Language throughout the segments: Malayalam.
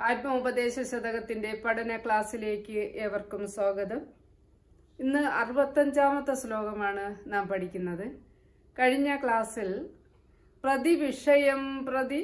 ആത്മോപദേശ ശതകത്തിന്റെ പഠന ക്ലാസ്സിലേക്ക് ഏവർക്കും സ്വാഗതം ഇന്ന് അറുപത്തഞ്ചാമത്തെ ശ്ലോകമാണ് നാം പഠിക്കുന്നത് കഴിഞ്ഞ ക്ലാസ്സിൽ പ്രതിവിഷയം പ്രതി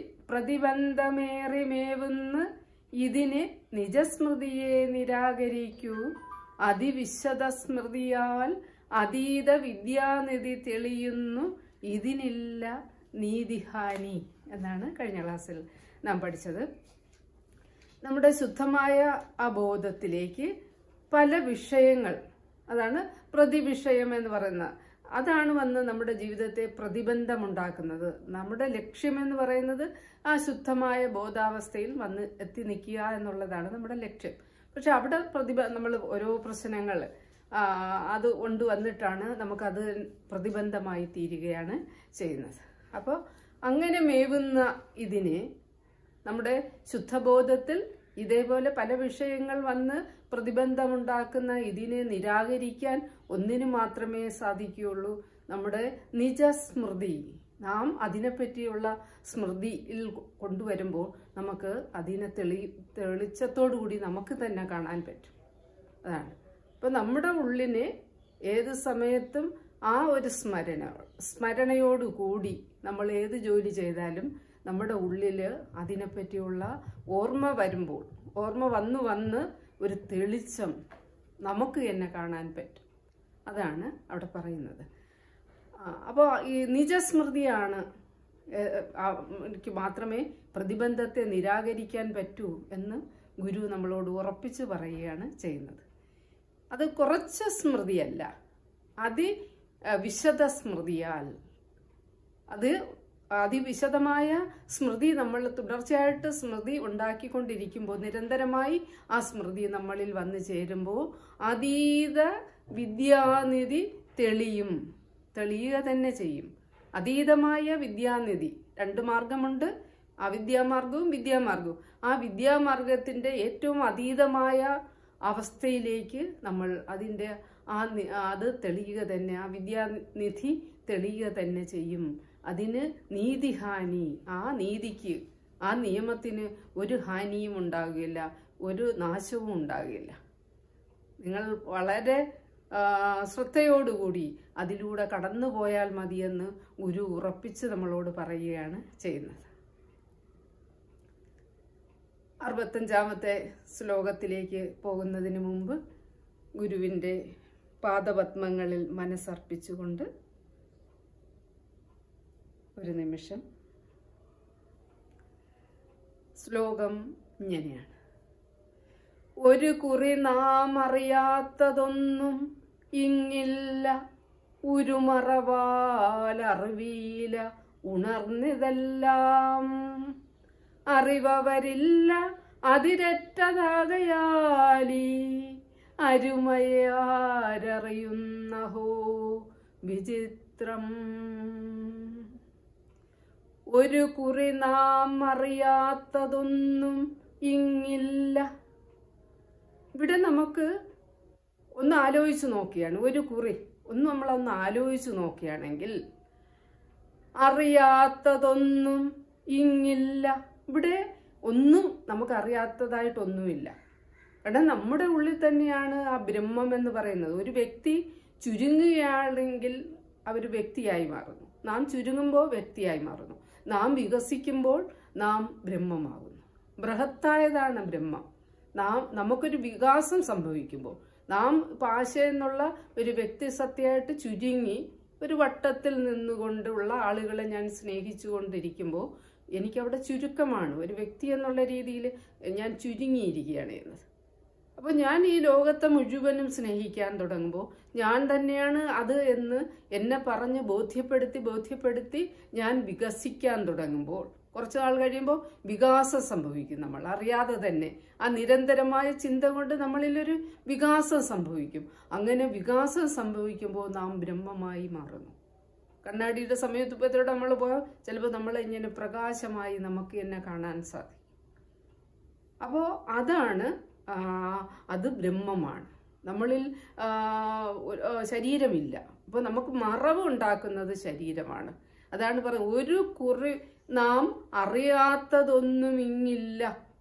പ്രതിബന്ധമേറിമേവുന്ന് ഇതിനെ നിജസ്മൃതിയെ നിരാകരിക്കൂ അതിവിശദ സ്മൃതിയാൽ അതീത വിദ്യാനിധി തെളിയുന്നു ഇതിനില്ല നീതിഹാനി എന്നാണ് കഴിഞ്ഞ ക്ലാസ്സിൽ നാം പഠിച്ചത് നമ്മുടെ ശുദ്ധമായ ആ ബോധത്തിലേക്ക് പല വിഷയങ്ങൾ അതാണ് പ്രതിവിഷയം എന്ന് പറയുന്നത് അതാണ് വന്ന് നമ്മുടെ ജീവിതത്തെ പ്രതിബന്ധമുണ്ടാക്കുന്നത് നമ്മുടെ ലക്ഷ്യമെന്ന് പറയുന്നത് ആ ശുദ്ധമായ ബോധാവസ്ഥയിൽ വന്ന് എത്തി നിൽക്കുക എന്നുള്ളതാണ് നമ്മുടെ ലക്ഷ്യം പക്ഷെ അവിടെ പ്രതിബ നമ്മൾ ഓരോ പ്രശ്നങ്ങൾ അത് കൊണ്ടുവന്നിട്ടാണ് നമുക്കത് പ്രതിബന്ധമായി തീരുകയാണ് ചെയ്യുന്നത് അപ്പോൾ അങ്ങനെ മേവുന്ന ഇതിനെ നമ്മുടെ ശുദ്ധബോധത്തിൽ ഇതേപോലെ പല വിഷയങ്ങൾ വന്ന് പ്രതിബന്ധമുണ്ടാക്കുന്ന ഇതിനെ നിരാകരിക്കാൻ ഒന്നിനു മാത്രമേ സാധിക്കുകയുള്ളൂ നമ്മുടെ നിജസ്മൃതി നാം അതിനെപ്പറ്റിയുള്ള സ്മൃതിയിൽ കൊണ്ടുവരുമ്പോൾ നമുക്ക് അതിനെ തെളി തെളിച്ചത്തോടു കൂടി നമുക്ക് തന്നെ കാണാൻ പറ്റും അതാണ് അപ്പം നമ്മുടെ ഉള്ളിനെ ഏത് സമയത്തും ആ ഒരു സ്മരണ സ്മരണയോടുകൂടി നമ്മൾ ഏത് ജോലി ചെയ്താലും നമ്മുടെ ഉള്ളിൽ അതിനെപ്പറ്റിയുള്ള ഓർമ്മ വരുമ്പോൾ ഓർമ്മ വന്നു വന്ന് ഒരു തെളിച്ചം നമുക്ക് തന്നെ കാണാൻ പറ്റും അതാണ് അവിടെ പറയുന്നത് അപ്പോൾ ഈ നിജസ്മൃതിയാണ് എനിക്ക് മാത്രമേ പ്രതിബന്ധത്തെ നിരാകരിക്കാൻ പറ്റൂ എന്ന് ഗുരു നമ്മളോട് ഉറപ്പിച്ച് പറയുകയാണ് ചെയ്യുന്നത് അത് കുറച്ച് സ്മൃതിയല്ല അതി വിശദ സ്മൃതിയാൽ അത് അതിവിശദമായ സ്മൃതി നമ്മൾ തുടർച്ചയായിട്ട് സ്മൃതി ഉണ്ടാക്കിക്കൊണ്ടിരിക്കുമ്പോൾ നിരന്തരമായി ആ സ്മൃതി നമ്മളിൽ വന്നു ചേരുമ്പോൾ അതീത വിദ്യാനിധി തെളിയും തെളിയുക തന്നെ ചെയ്യും അതീതമായ വിദ്യാനിധി രണ്ട് മാർഗമുണ്ട് അവിദ്യാമാർഗവും വിദ്യാമാർഗവും ആ വിദ്യാമാർഗത്തിന്റെ ഏറ്റവും അതീതമായ അവസ്ഥയിലേക്ക് നമ്മൾ അതിൻ്റെ ആ അത് തെളിയുക തന്നെ ആ വിദ്യാനിധി തെളിയുക തന്നെ ചെയ്യും അതിന് നീതിഹാനി ആ നീതിക്ക് ആ നിയമത്തിന് ഒരു ഹാനിയും ഉണ്ടാകുകയില്ല ഒരു നാശവും ഉണ്ടാകുകയില്ല നിങ്ങൾ വളരെ ശ്രദ്ധയോടുകൂടി അതിലൂടെ കടന്നു പോയാൽ മതിയെന്ന് ഗുരു ഉറപ്പിച്ച് നമ്മളോട് പറയുകയാണ് ചെയ്യുന്നത് അറുപത്തഞ്ചാമത്തെ ശ്ലോകത്തിലേക്ക് പോകുന്നതിന് മുമ്പ് ഗുരുവിൻ്റെ പാദപത്മങ്ങളിൽ മനസ്സർപ്പിച്ചുകൊണ്ട് ഒരു നിമിഷം ശ്ലോകം ഇങ്ങനെയാണ് ഒരു കുറി നാം അറിയാത്തതൊന്നും ഇങ്ങില്ല ഉരുമറവാലറിവീല ഉണർന്നിതെല്ലാം അറിവവരില്ല അതിരറ്റതാകയാലി അരുമയാരറിയുന്നഹോ വിചിത്രം ഒരു കുറി നാം അറിയാത്തതൊന്നും ഇങ്ങില്ല ഇവിടെ നമുക്ക് ഒന്ന് ആലോചിച്ച് നോക്കിയാണ് ഒരു കുറി ഒന്ന് നമ്മളൊന്ന് ആലോചിച്ച് നോക്കുകയാണെങ്കിൽ അറിയാത്തതൊന്നും ഇങ്ങില്ല ഇവിടെ ഒന്നും നമുക്ക് അറിയാത്തതായിട്ടൊന്നുമില്ല കാരണം നമ്മുടെ ഉള്ളിൽ തന്നെയാണ് ആ ബ്രഹ്മം എന്ന് പറയുന്നത് ഒരു വ്യക്തി ചുരുങ്ങുകയാണെങ്കിൽ അവർ വ്യക്തിയായി മാറുന്നു നാം ചുരുങ്ങുമ്പോൾ വ്യക്തിയായി മാറുന്നു നാം വികസിക്കുമ്പോൾ നാം ബ്രഹ്മമാകുന്നു ബൃഹത്തായതാണ് ബ്രഹ്മം നാം നമുക്കൊരു വികാസം സംഭവിക്കുമ്പോൾ നാം പാശ എന്നുള്ള ഒരു വ്യക്തിസത്യമായിട്ട് ചുരുങ്ങി ഒരു വട്ടത്തിൽ നിന്നുകൊണ്ടുള്ള ആളുകളെ ഞാൻ സ്നേഹിച്ചു കൊണ്ടിരിക്കുമ്പോൾ എനിക്കവിടെ ചുരുക്കമാണ് ഒരു വ്യക്തി എന്നുള്ള രീതിയിൽ ഞാൻ ചുരുങ്ങിയിരിക്കുകയാണ് എന്നത് അപ്പോൾ ഞാൻ ഈ ലോകത്തെ മുഴുവനും സ്നേഹിക്കാൻ തുടങ്ങുമ്പോൾ ഞാൻ തന്നെയാണ് അത് എന്ന് എന്നെ പറഞ്ഞ് ബോധ്യപ്പെടുത്തി ബോധ്യപ്പെടുത്തി ഞാൻ വികസിക്കാൻ തുടങ്ങുമ്പോൾ കുറച്ച് നാൾ കഴിയുമ്പോൾ വികാസം സംഭവിക്കും നമ്മൾ അറിയാതെ തന്നെ ആ നിരന്തരമായ ചിന്ത കൊണ്ട് നമ്മളിലൊരു വികാസം സംഭവിക്കും അങ്ങനെ വികാസം സംഭവിക്കുമ്പോൾ നാം ബ്രഹ്മമായി മാറുന്നു കണ്ണാടിയുടെ സമയത്തുപ്പത്തിലൂടെ നമ്മൾ പോയാൽ ചിലപ്പോൾ നമ്മൾ ഇങ്ങനെ പ്രകാശമായി നമുക്ക് തന്നെ കാണാൻ സാധിക്കും അപ്പോൾ അതാണ് അത് ബ്രഹ്മമാണ് നമ്മളിൽ ശരീരമില്ല അപ്പോൾ നമുക്ക് മറവ് ഉണ്ടാക്കുന്നത് ശരീരമാണ് അതാണ് പറയുന്നത് ഒരു കുറി നാം അറിയാത്തതൊന്നും ഇങ്ങില്ല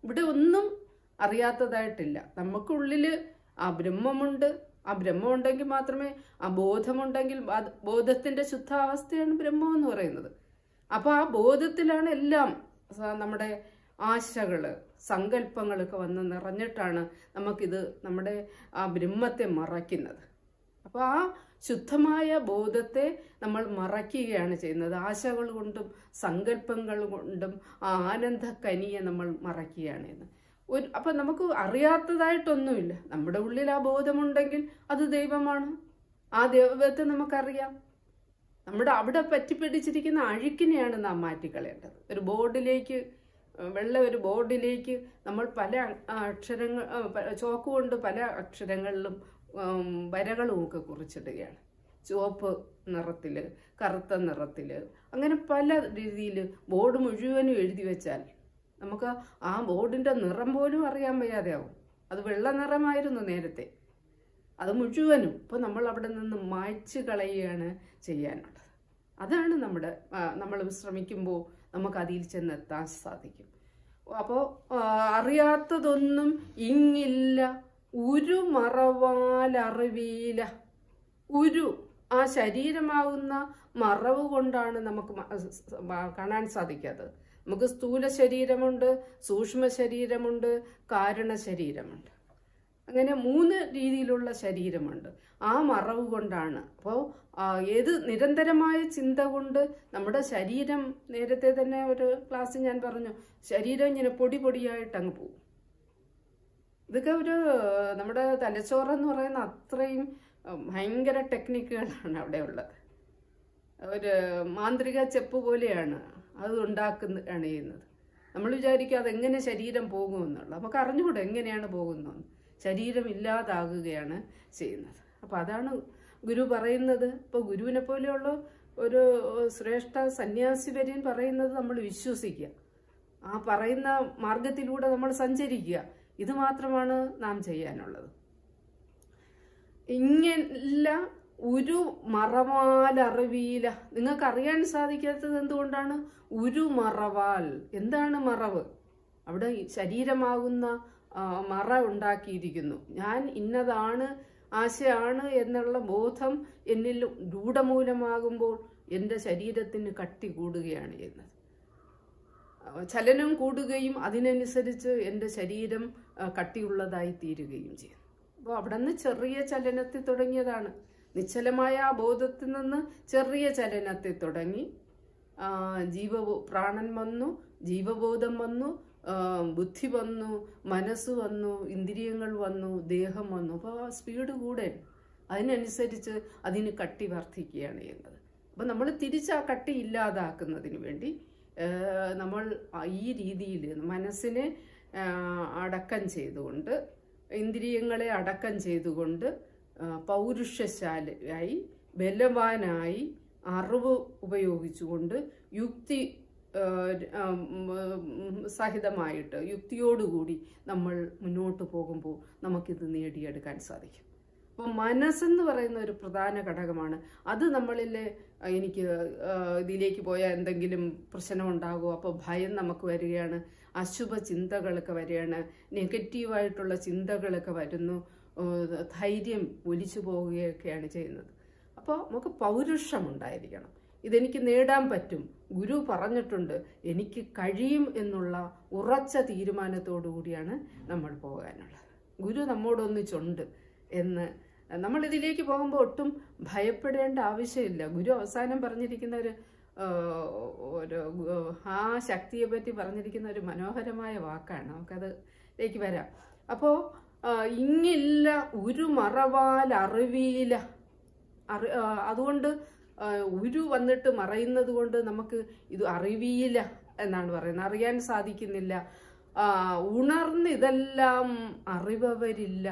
ഇവിടെ ഒന്നും അറിയാത്തതായിട്ടില്ല നമുക്കുള്ളിൽ ആ ബ്രഹ്മമുണ്ട് ആ ബ്രഹ്മം ഉണ്ടെങ്കിൽ മാത്രമേ ആ ബോധമുണ്ടെങ്കിൽ അത് ബോധത്തിന്റെ ശുദ്ധാവസ്ഥയാണ് ബ്രഹ്മം എന്ന് പറയുന്നത് അപ്പൊ ആ ബോധത്തിലാണ് എല്ലാം സ- നമ്മുടെ ആശകള് സങ്കല്പങ്ങളൊക്കെ വന്ന് നിറഞ്ഞിട്ടാണ് നമുക്കിത് നമ്മുടെ ആ ബ്രഹ്മത്തെ മറയ്ക്കുന്നത് അപ്പോൾ ആ ശുദ്ധമായ ബോധത്തെ നമ്മൾ മറയ്ക്കുകയാണ് ചെയ്യുന്നത് ആശകൾ കൊണ്ടും സങ്കല്പങ്ങൾ കൊണ്ടും ആ ആനന്ദ കനിയെ നമ്മൾ മറയ്ക്കുകയാണ് എന്ന് ഒരു അപ്പം നമുക്ക് അറിയാത്തതായിട്ടൊന്നുമില്ല നമ്മുടെ ഉള്ളിൽ ആ ബോധമുണ്ടെങ്കിൽ അത് ദൈവമാണ് ആ ദൈവത്തെ നമുക്കറിയാം നമ്മുടെ അവിടെ പറ്റിപ്പിടിച്ചിരിക്കുന്ന അഴുക്കിനെയാണ് നാം മാറ്റിക്കളയേണ്ടത് ഒരു ബോർഡിലേക്ക് ഏഹ്, വെള്ള ഒരു ബോർഡിലേക്ക് നമ്മൾ പല അക്ഷരങ്ങൾ ആ, പ- ചോക്ക് കൊണ്ട് പല അക്ഷരങ്ങളിലും ഉം, വരകളും ഒക്കെ കുറിച്ചിടുകയാണ് ചുവപ്പ് നിറത്തിൽ കറുത്ത നിറത്തിൽ അങ്ങനെ പല രീതിയിൽ ബോർഡ് മുഴുവനും എഴുതി വെച്ചാൽ നമുക്ക് ആ ബോർഡിന്റെ നിറം പോലും അറിയാൻ വയ്യാതെയാവും അത് വെള്ള നിറമായിരുന്നു നേരത്തെ അത് മുഴുവനും ഇപ്പോൾ നമ്മൾ അവിടെ നിന്ന് മായ്ച്ചു കളയുകയാണ് ചെയ്യാനുള്ളത് അതാണ് നമ്മുടെ നമ്മൾ ശ്രമിക്കുമ്പോൾ നമുക്ക് അതിൽ ചെന്നെത്താൻ സാധിക്കും അപ്പോൾ അറിയാത്തതൊന്നും ഇങ്ങില്ല ഒരു മറവാലറിവീല ഒരു ആ ശരീരമാകുന്ന മറവ് കൊണ്ടാണ് നമുക്ക് മ- സ- മ- കാണാൻ സാധിക്കാത്തത് നമുക്ക് സ്ഥൂല ശരീരമുണ്ട് സൂക്ഷ്മ ശരീരമുണ്ട് കാരണ ശരീരമുണ്ട് അങ്ങനെ മൂന്ന് രീതിയിലുള്ള ശരീരമുണ്ട് ആ മറവ് കൊണ്ടാണ് അപ്പോൾ ഏത് നിരന്തരമായ ചിന്ത കൊണ്ട് നമ്മുടെ ശരീരം നേരത്തെ തന്നെ ഒരു ക്ലാസ്സിൽ ഞാൻ പറഞ്ഞു ശരീരം ഇങ്ങനെ പൊടി പൊടിയായിട്ട് അങ്ങ് പോകും ഇതൊക്കെ ഒരു നമ്മുടെ തലച്ചോറെന്ന് പറയുന്ന അത്രയും ഉം, ഭയങ്കര ടെക്നിക്കുകളാണ് അവിടെ ഉള്ളത് ഒരു മാന്ത്രിക ചെപ്പ് പോലെയാണ് അത് ഉണ്ടാക്കുന്ന ആണ് ചെയ്യുന്നത് നമ്മൾ വിചാരിക്കും അതെങ്ങനെ ശരീരം പോകുമെന്നുള്ളത് നമുക്ക് അറിഞ്ഞുകൂടെ എങ്ങനെയാണ് പോകുന്നതെന്ന് ശരീരം ഇല്ലാതാകുകയാണ് ചെയ്യുന്നത് അപ്പം അതാണ് ഗുരു പറയുന്നത് ഇപ്പോൾ ഗുരുവിനെ പോലെയുള്ള ഒരു ശ്രേഷ്ഠ സന്യാസി വര്യൻ പറയുന്നത് നമ്മൾ വിശ്വസിക്കുക ആ പറയുന്ന മാർഗത്തിലൂടെ നമ്മൾ സഞ്ചരിക്കുക ഇത് മാത്രമാണ് നാം ചെയ്യാനുള്ളത് ഇങ്ങനെല്ല ഒരു മറവാലറിവീല നിങ്ങൾക്ക് അറിയാൻ സാധിക്കാത്തത് എന്തുകൊണ്ടാണ് ഒരു മറവാൽ എന്താണ് മറവ് അവിടെ ഈ ശരീരമാകുന്ന ആ, മറ ഉണ്ടാക്കിയിരിക്കുന്നു ഞാൻ ഇന്നതാണ് ആശയാണ് എന്നുള്ള ബോധം എന്നിൽ രൂഢമൂലമാകുമ്പോൾ എൻ്റെ ശരീരത്തിന് കട്ടി കൂടുകയാണ് ചെയ്യുന്നത് ചലനം കൂടുകയും അതിനനുസരിച്ച് എൻ്റെ ശരീരം ആ, കട്ടിയുള്ളതായി തീരുകയും ചെയ്യും അപ്പോൾ അവിടെ നിന്ന് ചെറിയ ചലനത്തിൽ തുടങ്ങിയതാണ് നിശ്ചലമായ ആ ബോധത്തിൽ നിന്ന് ചെറിയ ചലനത്തിൽ തുടങ്ങി ആ, ജീവ പ്രാണൻ വന്നു ജീവബോധം വന്നു ആ, ബുദ്ധി വന്നു മനസ്സ് വന്നു ഇന്ദ്രിയങ്ങൾ വന്നു ദേഹം വന്നു അപ്പോൾ ആ സ്പീഡ് കൂടെ അതിനനുസരിച്ച് അതിന് കട്ടി വർദ്ധിക്കുകയാണ് ചെയ്യുന്നത് അപ്പം നമ്മൾ തിരിച്ച് ആ കട്ടി ഇല്ലാതാക്കുന്നതിന് വേണ്ടി ആ, നമ്മൾ ആ ഈ രീതിയിൽ മനസ്സിനെ ആ, അടക്കം ചെയ്തുകൊണ്ട് ഇന്ദ്രിയങ്ങളെ അടക്കം ചെയ്തുകൊണ്ട് ആ, പൗരുഷശാലയായി ബലവാനായി അറിവ് ഉപയോഗിച്ചുകൊണ്ട് യുക്തി ആ, ആ, ഉം, സഹിതമായിട്ട് യുക്തിയോടുകൂടി നമ്മൾ മുന്നോട്ട് പോകുമ്പോൾ നമുക്കിത് നേടിയെടുക്കാൻ സാധിക്കും അപ്പോൾ മനസ്സെന്ന് പറയുന്ന ഒരു പ്രധാന ഘടകമാണ് അത് നമ്മളിൽ എനിക്ക് ആ, ഇതിലേക്ക് പോയാൽ എന്തെങ്കിലും പ്രശ്നം ഉണ്ടാകുമോ അപ്പോൾ ഭയം നമുക്ക് വരികയാണ് അശുഭ ചിന്തകളൊക്കെ വരികയാണ് നെഗറ്റീവായിട്ടുള്ള ചിന്തകളൊക്കെ വരുന്നു ആ, ധൈര്യം ഒലിച്ചു പോവുകയൊക്കെയാണ് ചെയ്യുന്നത് അപ്പോൾ നമുക്ക് പൗരുഷം ഉണ്ടായിരിക്കണം ഇതെനിക്ക് നേടാൻ പറ്റും ഗുരു പറഞ്ഞിട്ടുണ്ട് എനിക്ക് കഴിയും എന്നുള്ള ഉറച്ച തീരുമാനത്തോടു കൂടിയാണ് നമ്മൾ പോകാനുള്ളത് ഗുരു നമ്മോടൊന്നിച്ചുണ്ട് എന്ന് നമ്മൾ ഇതിലേക്ക് പോകുമ്പോൾ ഒട്ടും ഭയപ്പെടേണ്ട ആവശ്യമില്ല ഗുരു അവസാനം പറഞ്ഞിരിക്കുന്ന ഒരു ആ, ഒരു ഗു- ആ ശക്തിയെ പറ്റി പറഞ്ഞിരിക്കുന്ന ഒരു മനോഹരമായ വാക്കാണ് നമുക്കതിലേക്ക് വരാം അപ്പോൾ ഇങ്ങില്ല ഒരു മറവാൽ അറിവിയില്ല അറി ആ, അതുകൊണ്ട് ആ, ഉരു വന്നിട്ട് മറയുന്നത് കൊണ്ട് നമുക്ക് ഇത് അറിവിയില്ല എന്നാണ് പറയുന്നത് അറിയാൻ സാധിക്കുന്നില്ല ആ, ഉണർന്ന് ഇതെല്ലാം അറിവവരില്ല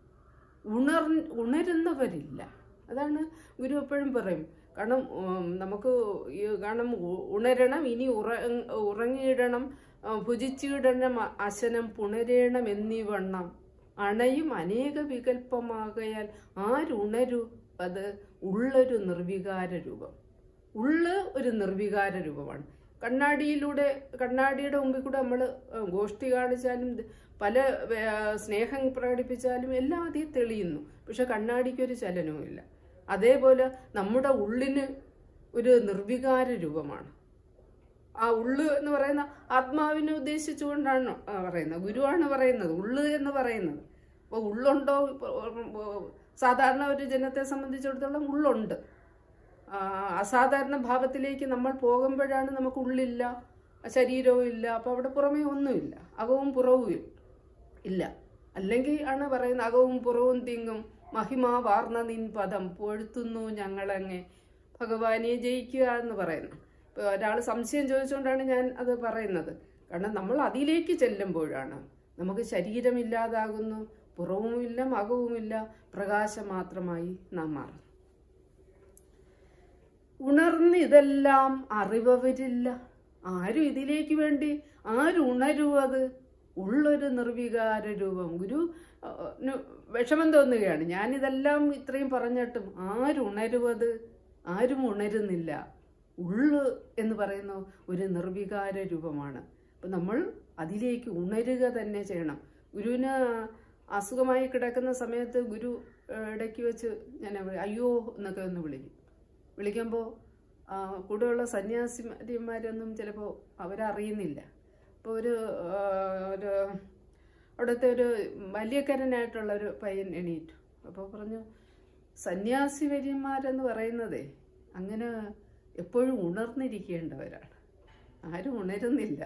ഉണർ ഉണരുന്നവരില്ല അതാണ് ഗുരു എപ്പോഴും പറയും കാരണം ഉം, നമുക്ക് ഈ കാരണം ഉ- ഉണരണം ഇനി ഉറ ഉറങ്ങിയിടണം ആ, ഭുജിച്ചിടണം അ- അശനം പുണരേണം എന്നിവണ്ണം അണയും അനേക വികല്പമാകയാൽ ആരുണരു അത് ഉള്ളൊരു നിർവികാര രൂപം ഉള്ള് ഒരു നിർവികാര രൂപമാണ് കണ്ണാടിയിലൂടെ കണ്ണാടിയുടെ മുമ്പിൽ കൂടെ നമ്മൾ ഗോഷ്ഠി കാണിച്ചാലും ഇത് പല വേ- സ്നേഹം പ്രകടിപ്പിച്ചാലും എല്ലാം അതിൽ തെളിയുന്നു പക്ഷെ കണ്ണാടിക്കൊരു ചലനവുമില്ല അതേപോലെ നമ്മുടെ ഉള്ളിന് ഒരു നിർവികാര രൂപമാണ് ആ ഉള്ള് എന്ന് പറയുന്ന ആത്മാവിനെ ഉദ്ദേശിച്ചുകൊണ്ടാണ് ആ പറയുന്നത് ഗുരുവാണ് പറയുന്നത് ഉള്ള് എന്ന് പറയുന്നത് അപ്പോൾ ഉള്ളുണ്ടോ ഇപ്പൊ, ഉം, ഉം, സാധാരണ ഒരു ജനത്തെ സംബന്ധിച്ചിടത്തോളം ഉള്ളുണ്ട് ആ, അസാധാരണ ഭാവത്തിലേക്ക് നമ്മൾ പോകുമ്പോഴാണ് നമുക്ക് ഉള്ളില്ല ശരീരവും ഇല്ല അപ്പോൾ അവിടെ പുറമേ ഒന്നുമില്ല അകവും പുറവും ഇല്ല അല്ലെങ്കിൽ ആണ് പറയുന്നത് അകവും പുറവും തിങ്ങും മഹിമ വാർന്ന നിൻ പദം പൊഴുത്തുന്നു ഞങ്ങളങ്ങെ ഭഗവാനെ ജയിക്കുക എന്ന് പറയുന്നു ഇപ്പോൾ ഒരാൾ സംശയം ചോദിച്ചുകൊണ്ടാണ് ഞാൻ അത് പറയുന്നത് കാരണം നമ്മൾ അതിലേക്ക് ചെല്ലുമ്പോഴാണ് നമുക്ക് ശരീരമില്ലാതാകുന്നു പുറവുമില്ല മകവുമില്ല പ്രകാശം മാത്രമായി നാം മാറുന്നു ഉണർന്നിതെല്ലാം അറിവവരില്ല ആരും ഇതിലേക്ക് വേണ്ടി ആരും ഉണരുവത് ഉള്ളൊരു നിർവികാര രൂപം ഗുരു ആ, ന് വിഷമം തോന്നുകയാണ് ഞാനിതെല്ലാം ഇത്രയും പറഞ്ഞിട്ടും ആരും ഉണരുവത് ആരും ഉണരുന്നില്ല ഉള്ള് എന്ന് പറയുന്ന ഒരു നിർവികാര രൂപമാണ് അപ്പം നമ്മൾ അതിലേക്ക് ഉണരുക തന്നെ ചെയ്യണം ഗുരുവിന് അസുഖമായി കിടക്കുന്ന സമയത്ത് ഗുരു ഏഹ്, ഇടയ്ക്ക് വെച്ച് ഞാൻ അവ- അയ്യോ എന്നൊക്കെ ഒന്ന് വിളിക്കും വിളിക്കുമ്പോൾ കൂടെയുള്ള സന്യാസിമാരൊന്നും ചിലപ്പോൾ അവരറിയുന്നില്ല അപ്പോൾ ഒരു ആ, ഒരു അവിടുത്തെ ഒരു വലിയക്കരനായിട്ടുള്ള ഒരു പയ്യൻ എണീറ്റു അപ്പോൾ പറഞ്ഞു സന്യാസി വര്യന്മാരെന്ന് പറയുന്നതേ അങ്ങനെ എപ്പോഴും ഉണർന്നിരിക്കേണ്ടവരാണ് ആരും ഉണരുന്നില്ല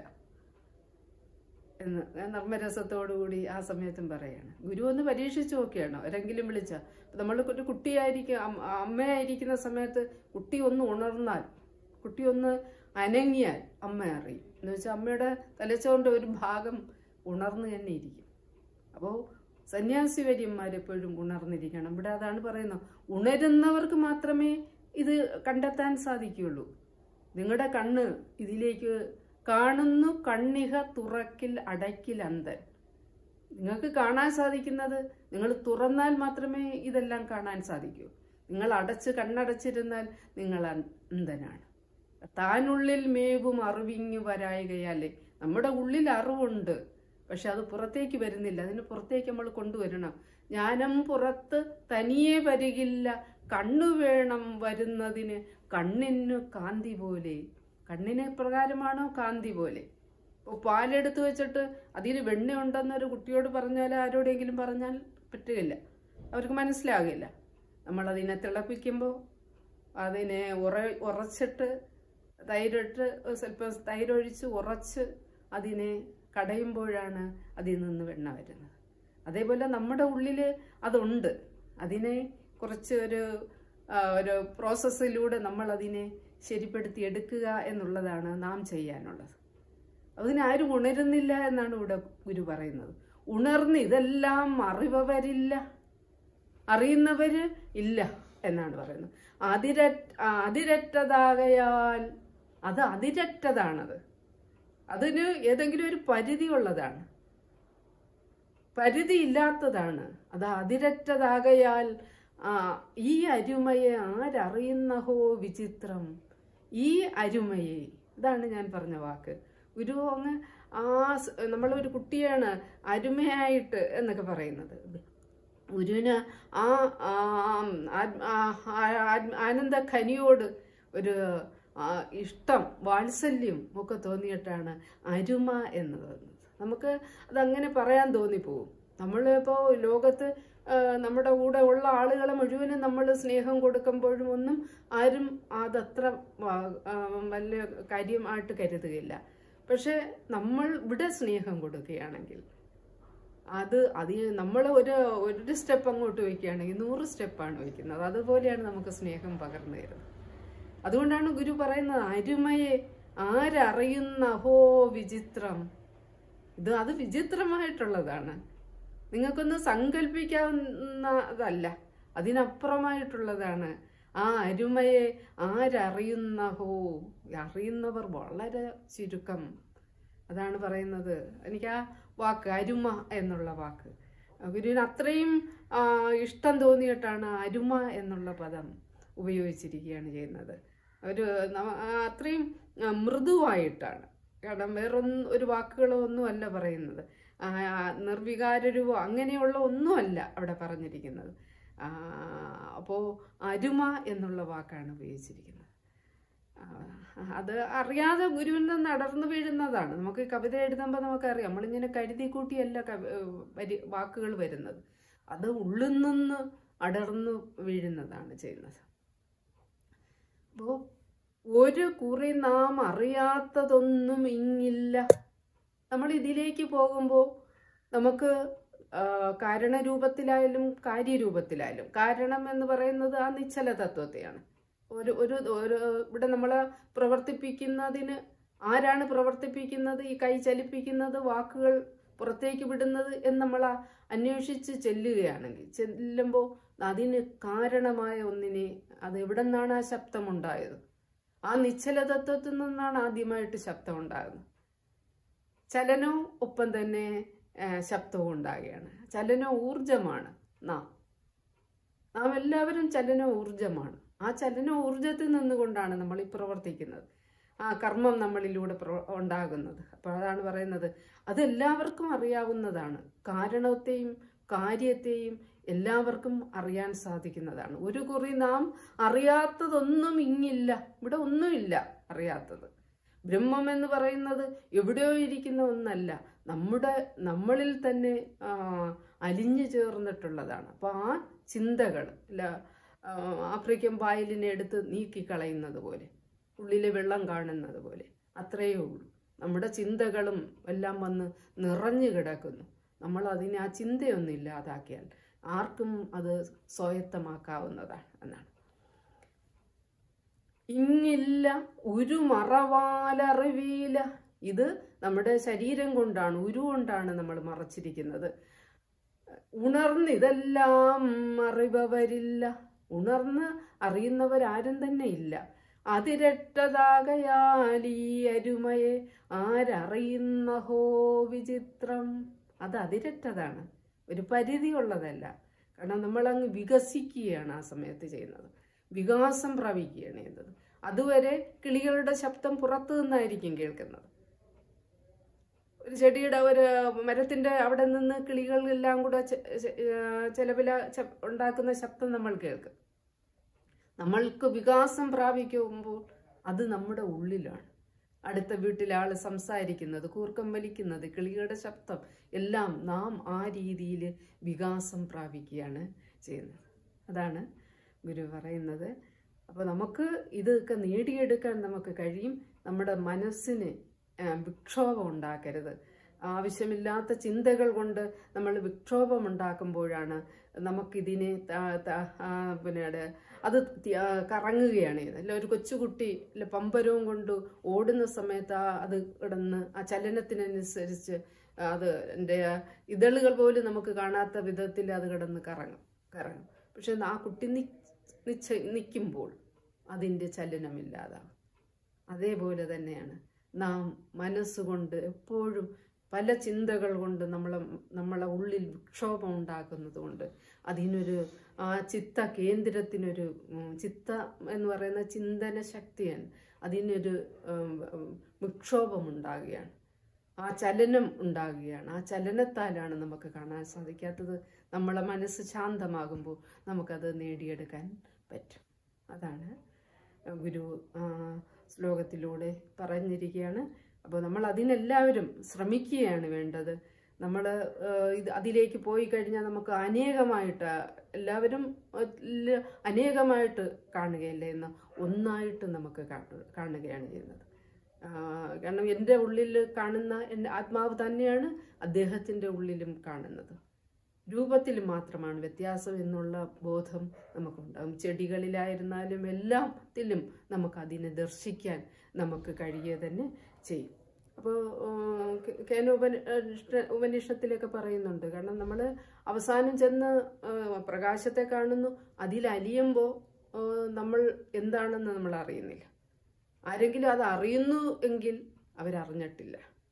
എന്ന് നർമ്മരസത്തോടുകൂടി ആ സമയത്തും പറയാണ് ഗുരു ഒന്ന് പരീക്ഷിച്ച് നോക്കിയാണ് ആരെങ്കിലും വിളിച്ച നമ്മൾ ഒരു കുട്ടിയായിരിക്കും അം- അമ്മയായിരിക്കുന്ന സമയത്ത് കുട്ടി ഒന്ന് ഉണർന്നാൽ കുട്ടി ഒന്ന് അനങ്ങിയാൽ അമ്മ അറിയും എന്ന് വെച്ചാൽ അമ്മയുടെ തലച്ചോറിൻ്റെ ഒരു ഭാഗം ഉണർന്നു തന്നെ ഇരിക്കും അപ്പോൾ സന്യാസി വര്യന്മാരെപ്പോഴും ഉണർന്നിരിക്കണം ഇവിടെ അതാണ് പറയുന്നത് ഉണരുന്നവർക്ക് മാത്രമേ ഇത് കണ്ടെത്താൻ സാധിക്കുകയുള്ളൂ നിങ്ങളുടെ കണ്ണ് ഇതിലേക്ക് കാണുന്നു കണ്ണിക തുറക്കിൽ അടയ്ക്കിൽ അന്തൻ നിങ്ങൾക്ക് കാണാൻ സാധിക്കുന്നത് നിങ്ങൾ തുറന്നാൽ മാത്രമേ ഇതെല്ലാം കാണാൻ സാധിക്കൂ നിങ്ങൾ അടച്ച് കണ്ണടച്ചിരുന്നാൽ നിങ്ങൾ അന്ധനാണ് താനുള്ളിൽ മേവും അറിവിങ്ങു വരായികയാലേ നമ്മുടെ ഉള്ളിൽ അറിവുണ്ട് പക്ഷെ അത് പുറത്തേക്ക് വരുന്നില്ല അതിന് പുറത്തേക്ക് നമ്മൾ കൊണ്ടുവരണം ജ്ഞാനം പുറത്ത് തനിയെ വരികില്ല കണ്ണു വേണം വരുന്നതിന് കണ്ണിനു കാന്തി പോലെ കണ്ണിന് പ്രകാരമാണോ കാന്തി പോലെ ഇപ്പോൾ പാലെടുത്ത് വെച്ചിട്ട് അതിന് വെണ്ണ ഉണ്ടെന്നൊരു കുട്ടിയോട് പറഞ്ഞാൽ ആരോടെങ്കിലും പറഞ്ഞാൽ പറ്റുകയില്ല അവർക്ക് മനസ്സിലാകില്ല നമ്മളതിനെ തിളപ്പിക്കുമ്പോൾ അതിനെ ഉറ ഉറച്ചിട്ട് തൈരിട്ട് സ്വല്പം തൈരൊഴിച്ച് ഉറച്ച് അതിനെ കടയുമ്പോഴാണ് അതിൽ നിന്ന് വെണ്ണ വരുന്നത് അതേപോലെ നമ്മുടെ ഉള്ളിൽ അതുണ്ട് അതിനെ കുറച്ച് ഒരു ആ, ഒരു പ്രോസസ്സിലൂടെ നമ്മൾ അതിനെ ശരിപ്പെടുത്തി എടുക്കുക എന്നുള്ളതാണ് നാം ചെയ്യാനുള്ളത് അതിനാരും ഉണരുന്നില്ല എന്നാണ് ഇവിടെ ഗുരു പറയുന്നത് ഉണർന്ന് ഇതെല്ലാം അറിവവരില്ല അറിയുന്നവര് ഇല്ല എന്നാണ് പറയുന്നത് അതിര അതിരറ്റതാകയാൽ അത് അതിരറ്റതാണത് അതിന് ഏതെങ്കിലും ഒരു പരിധി ഉള്ളതാണ് പരിധി ഇല്ലാത്തതാണ് അത് അതിരറ്റതാകയാൽ ആ ഈ അരുമയെ ആരറിയുന്നഹോ വിചിത്രം ഈ അരുമയെ ഇതാണ് ഞാൻ പറഞ്ഞ വാക്ക് ഗുരു അങ്ങ് ആ സ്- നമ്മളൊരു കുട്ടിയാണ് അരുമയായിട്ട് എന്നൊക്കെ പറയുന്നത് ഗുരുവിന് ആ ആ, ആ- ആ- ആ- ആനന്ദ ഖനിയോട് ഒരു ആ, ഇഷ്ടം വാത്സല്യം ഒക്കെ തോന്നിയിട്ടാണ് അരുമ എന്ന് തോന്നുന്നത് നമുക്ക് അതങ്ങനെ പറയാൻ തോന്നിപ്പോവും നമ്മളിപ്പോൾ ലോകത്ത് ആ, നമ്മുടെ കൂടെ ഉള്ള ആളുകളെ മുഴുവനും നമ്മൾ സ്നേഹം കൊടുക്കുമ്പോഴും ഒന്നും ആരും അതത്ര വ- ആ, വലിയ കാര്യമായിട്ട് കരുതുകയില്ല പക്ഷെ നമ്മൾ ഇവിടെ സ്നേഹം കൊടുക്കുകയാണെങ്കിൽ അത് അത് നമ്മൾ ഒരു ഒരു സ്റ്റെപ്പ് അങ്ങോട്ട് വയ്ക്കുകയാണെങ്കിൽ നൂറ് സ്റ്റെപ്പാണ് വയ്ക്കുന്നത് അതുപോലെയാണ് നമുക്ക് സ്നേഹം പകർന്നു തരുന്നത് അതുകൊണ്ടാണ് ഗുരു പറയുന്നത് അരുമയെ ആരറിയുന്ന ഹോ വിചിത്രം ഇത് അത് വിചിത്രമായിട്ടുള്ളതാണ് നിങ്ങൾക്കൊന്ന് സങ്കല്പിക്കാവുന്നതല്ല അതിനപ്പുറമായിട്ടുള്ളതാണ് ആ അരുമയെ ആരറിയുന്ന ഹോ അറിയുന്നവർ വളരെ ചുരുക്കം അതാണ് പറയുന്നത് എനിക്ക് ആ വാക്ക് അരുമ എന്നുള്ള വാക്ക് ഗുരുവിന് അത്രയും ആ, ഇഷ്ടം തോന്നിയിട്ടാണ് അരുമ എന്നുള്ള പദം ഉപയോഗിച്ചിരിക്കുകയാണ് ചെയ്യുന്നത് ഒരു ന- ആ അത്രയും ആ, മൃദുവായിട്ടാണ് കാരണം വേറൊന്നും ഒരു വാക്കുകളോ ഒന്നുമല്ല പറയുന്നത് ആ, നിർവികാരരുവോ അങ്ങനെയുള്ള ഒന്നുമല്ല അവിടെ പറഞ്ഞിരിക്കുന്നത് അപ്പോൾ അരുമ എന്നുള്ള വാക്കാണ് ഉപയോഗിച്ചിരിക്കുന്നത് ആ, അത് അറിയാതെ ഗുരുവിൽ നിന്ന് അടർന്നു വീഴുന്നതാണ് നമുക്ക് കവിത എഴുതുമ്പോൾ നമുക്കറിയാം നമ്മളിങ്ങനെ കരുതി കൂട്ടിയല്ല കവി വരി വാക്കുകൾ വരുന്നത് അത് ഉള്ളിൽ നിന്ന് അടർന്നു വീഴുന്നതാണ് ചെയ്യുന്നത് അപ്പോൾ ഒരു കുറി നാം അറിയാത്തതൊന്നും ഇങ്ങില്ല നമ്മൾ ഇതിലേക്ക് പോകുമ്പോൾ നമുക്ക് ആ, കാരണരൂപത്തിലായാലും കാര്യരൂപത്തിലായാലും കാരണം എന്ന് പറയുന്നത് ആ നിശ്ചല തത്വത്തെയാണ് ഒരു ഒരു ഒരു ഇവിടെ നമ്മൾ പ്രവർത്തിപ്പിക്കുന്നതിന് ആരാണ് പ്രവർത്തിപ്പിക്കുന്നത് ഈ കൈ ചലിപ്പിക്കുന്നത് വാക്കുകൾ പുറത്തേക്ക് വിടുന്നത് എന്ന് നമ്മൾ അന്വേഷിച്ച് ചെല്ലുകയാണെങ്കിൽ ചെല്ലുമ്പോൾ അതിന് കാരണമായ ഒന്നിനെ അത് എവിടെ നിന്നാണ് ആ ശബ്ദമുണ്ടായത് ആ നിശ്ചല തത്വത്തിൽ നിന്നാണ് ആദ്യമായിട്ട് ശബ്ദം ഉണ്ടാകുന്നത് ചലനവും ഒപ്പം തന്നെ ആ, ശബ്ദവും ഉണ്ടാകുകയാണ് ചലനം ഊർജമാണ് നാം നാം എല്ലാവരും ചലന ഊർജമാണ് ആ ചലന ഊർജത്തിൽ നിന്നുകൊണ്ടാണ് നമ്മൾ ഈ പ്രവർത്തിക്കുന്നത് ആ കർമ്മം നമ്മളിലൂടെ പ്രവ- ഉണ്ടാകുന്നത് അപ്പോൾ അതാണ് പറയുന്നത് അതെല്ലാവർക്കും അറിയാവുന്നതാണ് കാരണത്തെയും കാര്യത്തെയും എല്ലാവർക്കും അറിയാൻ സാധിക്കുന്നതാണ് ഒരു കുറി നാം അറിയാത്തതൊന്നും ഇങ്ങില്ല ഇവിടെ ഒന്നുമില്ല അറിയാത്തത് ബ്രഹ്മം എന്ന് പറയുന്നത് എവിടെയോ ഇരിക്കുന്ന ഒന്നല്ല നമ്മുടെ നമ്മളിൽ തന്നെ ആ, അലിഞ്ഞു ചേർന്നിട്ടുള്ളതാണ് അപ്പോൾ ആ ചിന്തകൾ അല്ല ആ, ആഫ്രിക്കൻ പായലിനെ എടുത്ത് നീക്കിക്കളയുന്നത് പോലെ ഉള്ളിലെ വെള്ളം കാണുന്നത് പോലെ അത്രയേ ഉള്ളൂ നമ്മുടെ ചിന്തകളും എല്ലാം വന്ന് നിറഞ്ഞു കിടക്കുന്നു നമ്മൾ അതിനെ ആ ചിന്തയൊന്നും ഇല്ലാതാക്കിയാൽ ആർക്കും അത് സ്വായത്തമാക്കാവുന്നതാണ് എന്നാണ് ഇങ്ങില്ല ഒരു മറവാലറിവീല ഇത് നമ്മുടെ ശരീരം കൊണ്ടാണ് ഉരു കൊണ്ടാണ് നമ്മൾ മറച്ചിരിക്കുന്നത് ഉണർന്ന് ഇതെല്ലാം അറിവവരില്ല ഉണർന്ന് അറിയുന്നവരാരും തന്നെ ഇല്ല അതിരട്ടതാകയാൽ ഈ അരുമയെ ആരറിയുന്നഹോ വിചിത്രം അത് അതിരറ്റതാണ് ഒരു പരിധിയുള്ളതല്ല കാരണം നമ്മളങ്ങ് വികസിക്കുകയാണ് ആ സമയത്ത് ചെയ്യുന്നത് വികാസം പ്രാപിക്കുകയാണ് ചെയ്യുന്നത് അതുവരെ കിളികളുടെ ശബ്ദം പുറത്തു നിന്നായിരിക്കും കേൾക്കുന്നത് ഒരു ചെടിയുടെ ഒരു മരത്തിന്റെ അവിടെ നിന്ന് കിളികളെല്ലാം കൂടെ ചെ- ചെ- ഏർ ചിലവില ച- ഉണ്ടാക്കുന്ന ശബ്ദം നമ്മൾ കേൾക്കും നമ്മൾക്ക് വികാസം പ്രാപിക്കുമ്പോൾ അത് നമ്മുടെ ഉള്ളിലാണ് അടുത്ത വീട്ടിലെ ആള് സംസാരിക്കുന്നത് കൂർക്കം വലിക്കുന്നത് കിളികളുടെ ശബ്ദം എല്ലാം നാം ആ രീതിയിൽ വികാസം പ്രാപിക്കുകയാണ് ചെയ്യുന്നത് അതാണ് ഗുരു പറയുന്നത് അപ്പോൾ നമുക്ക് ഇതൊക്കെ നേടിയെടുക്കാൻ നമുക്ക് കഴിയും നമ്മുടെ മനസ്സിന് ആ, വിക്ഷോഭം ഉണ്ടാക്കരുത് ആവശ്യമില്ലാത്ത ചിന്തകൾ കൊണ്ട് നമ്മൾ വിക്ഷോഭം ഉണ്ടാക്കുമ്പോഴാണ് നമുക്കിതിനെ ത- ത- ആ, പിന്നെ അത് അത് തി- ആ, കറങ്ങുകയാണ് ചെയ്യുന്നത് അല്ല ഒരു കൊച്ചുകുട്ടി അല്ല പമ്പരവും കൊണ്ട് ഓടുന്ന സമയത്ത് ആ അത് കിടന്ന് ആ ചലനത്തിനനുസരിച്ച് അത് എൻ്റെ ഇതളുകൾ പോലും നമുക്ക് കാണാത്ത വിധത്തിൽ അത് കിടന്ന് കറങ്ങും കറങ്ങും പക്ഷെ ആ കുട്ടി നി- നിശ്ച നിൽക്കുമ്പോൾ അതിൻ്റെ ചലനമില്ലാതാവും അതേപോലെ തന്നെയാണ് നാം മനസ്സുകൊണ്ട് എപ്പോഴും പല ചിന്തകൾ കൊണ്ട് നമ്മളെ നമ്മളെ ഉള്ളിൽ വിക്ഷോഭം ഉണ്ടാക്കുന്നത് കൊണ്ട് അതിനൊരു ആ ചിത്ത കേന്ദ്രത്തിനൊരു ഉം, ചിത്ത എന്ന് പറയുന്ന ചിന്തന ശക്തിയാണ് അതിനൊരു ഉം, ഉം, വിക്ഷോഭം ഉണ്ടാകുകയാണ് ആ ചലനം ഉണ്ടാകുകയാണ് ആ ചലനത്താലാണ് നമുക്ക് കാണാൻ സാധിക്കാത്തത് നമ്മളെ മനസ്സ് ശാന്തമാകുമ്പോൾ നമുക്കത് നേടിയെടുക്കാൻ പറ്റും അതാണ് ഗുരു ആ, ശ്ലോകത്തിലൂടെ പറഞ്ഞിരിക്കുകയാണ് അപ്പോൾ നമ്മൾ അതിനെല്ലാവരും ശ്രമിക്കുകയാണ് വേണ്ടത് നമ്മൾ ഇത് അതിലേക്ക് പോയി കഴിഞ്ഞാൽ നമുക്ക് അനേകമായിട്ട് എല്ലാവരും എല്ല- അനേകമായിട്ട് കാണുകയല്ല എന്ന് ഒന്നായിട്ട് നമുക്ക് കാണു- കാണുകയാണ് ചെയ്യുന്നത് ആ, കാരണം എൻ്റെ ഉള്ളിൽ കാണുന്ന എൻ്റെ ആത്മാവ് തന്നെയാണ് അദ്ദേഹത്തിൻ്റെ ഉള്ളിലും കാണുന്നത് രൂപത്തിൽ മാത്രമാണ് വ്യത്യാസം എന്നുള്ള ബോധം നമുക്കുണ്ടാകും ചെടികളിലായിരുന്നാലും എല്ലാത്തിലും നമുക്ക് അതിനെ ദർശിക്കാൻ നമുക്ക് കഴിയുക തന്നെ ചെയ്യും അപ്പോൾ കേന ഉപന ഉപനിഷത്തിലൊക്കെ പറയുന്നുണ്ട് കാരണം നമ്മൾ അവസാനം ചെന്ന് ആ, പ്രകാശത്തെ കാണുന്നു അതിലലിയുമ്പോൾ നമ്മൾ എന്താണെന്ന് നമ്മൾ അറിയുന്നില്ല ആരെങ്കിലും അത് അറിയുന്നു എങ്കിൽ അവരറിഞ്ഞിട്ടില്ല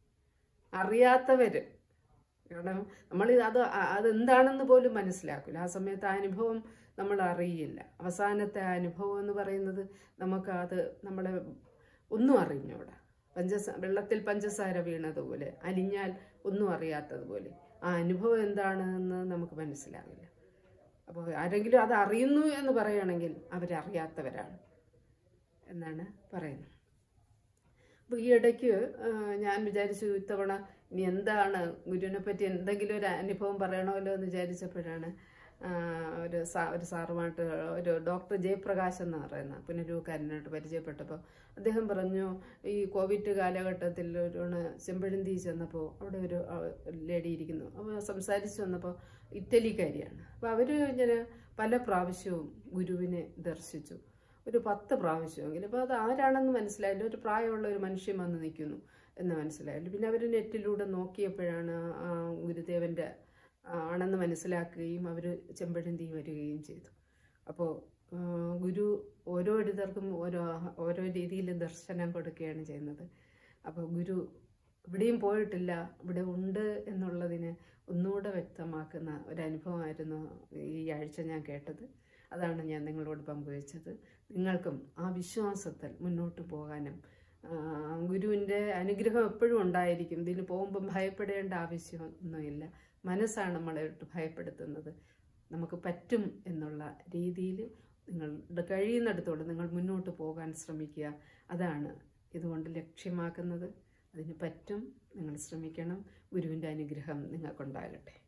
അറിയാത്തവര് കാരണം നമ്മൾ അത് അ- അതെന്താണെന്ന് പോലും മനസ്സിലാക്കില്ല ആ സമയത്ത് ആ അനുഭവം നമ്മൾ അറിയില്ല അവസാനത്തെ ആ അനുഭവം എന്ന് പറയുന്നത് നമുക്ക് അത് നമ്മളെ ഒന്നും അറിഞ്ഞൂടാ പഞ്ചസ വെള്ളത്തിൽ പഞ്ചസാര വീണതുപോലെ അലിഞ്ഞാൽ ഒന്നും അറിയാത്തതുപോലെ ആ അനുഭവം എന്താണെന്ന് നമുക്ക് മനസ്സിലാകില്ല അപ്പോൾ ആരെങ്കിലും അത് അറിയുന്നു എന്ന് പറയുകയാണെങ്കിൽ അവരറിയാത്തവരാണ് എന്നാണ് പറയുന്നത് അപ്പോൾ ഈ ഇടയ്ക്ക് ആ, ഞാൻ വിചാരിച്ചു ഇത്തവണ ഇനി എന്താണ് ഗുരുവിനെ പറ്റി എന്തെങ്കിലും ഒരു അനുഭവം പറയണമല്ലോ എന്ന് വിചാരിച്ചപ്പോഴാണ് ആ, ഒരു സാ ഒരു സാറുമായിട്ട് ഒരു ഡോക്ടർ ജയപ്രകാശ് എന്ന് പറയുന്ന പുനരൂക്കാരനായിട്ട് പരിചയപ്പെട്ടപ്പോൾ അദ്ദേഹം പറഞ്ഞു ഈ കോവിഡ് കാലഘട്ടത്തിൽ ഒരു ചെമ്പഴന്തി ചെന്നപ്പോൾ അവിടെ ഒരു ആ, ലേഡി ഇരിക്കുന്നു അപ്പോൾ സംസാരിച്ച് വന്നപ്പോൾ ഇറ്റലിക്കാരിയാണ് അപ്പോൾ അവർ ഇങ്ങനെ പല പ്രാവശ്യവും ഗുരുവിനെ ദർശിച്ചു ഒരു പത്ത് പ്രാവശ്യമെങ്കിലും അപ്പോൾ അത് ആരാണെന്ന് മനസ്സിലായില്ല ഒരു പ്രായമുള്ള ഒരു മനുഷ്യൻ വന്ന് നിൽക്കുന്നു എന്ന് മനസ്സിലായില്ല പിന്നെ അവർ നെറ്റിലൂടെ നോക്കിയപ്പോഴാണ് ആ ഗുരുദേവൻ്റെ ആണെന്ന് മനസ്സിലാക്കുകയും അവർ ചെമ്പഴന്തി വരികയും ചെയ്തു അപ്പോൾ ഗുരു ഓരോരുത്തർക്കും ഓരോ ഓരോ രീതിയിൽ ദർശനം കൊടുക്കുകയാണ് ചെയ്യുന്നത് അപ്പോൾ ഗുരു ഇവിടെയും പോയിട്ടില്ല ഇവിടെ ഉണ്ട് എന്നുള്ളതിന് ഒന്നുകൂടെ വ്യക്തമാക്കുന്ന ഒരു ഈ ആഴ്ച ഞാൻ കേട്ടത് അതാണ് ഞാൻ നിങ്ങളോട് പങ്കുവച്ചത് നിങ്ങൾക്കും ആ വിശ്വാസത്തിൽ മുന്നോട്ട് പോകാനും ആ, ഗുരുവിൻ്റെ അനുഗ്രഹം എപ്പോഴും ഉണ്ടായിരിക്കും ഇതിന് പോകുമ്പം ഭയപ്പെടേണ്ട ആവശ്യമൊന്നുമില്ല മനസ്സാണ് നമ്മളെ ഇട്ട് ഭയപ്പെടുത്തുന്നത് നമുക്ക് പറ്റും എന്നുള്ള രീതിയിൽ നിങ്ങളുടെ കഴിയുന്നിടത്തോളം നിങ്ങൾ മുന്നോട്ട് പോകാൻ ശ്രമിക്കുക അതാണ് ഇതുകൊണ്ട് ലക്ഷ്യമാക്കുന്നത് അതിന് പറ്റും നിങ്ങൾ ശ്രമിക്കണം ഗുരുവിൻ്റെ അനുഗ്രഹം നിങ്ങൾക്കുണ്ടാകട്ടെ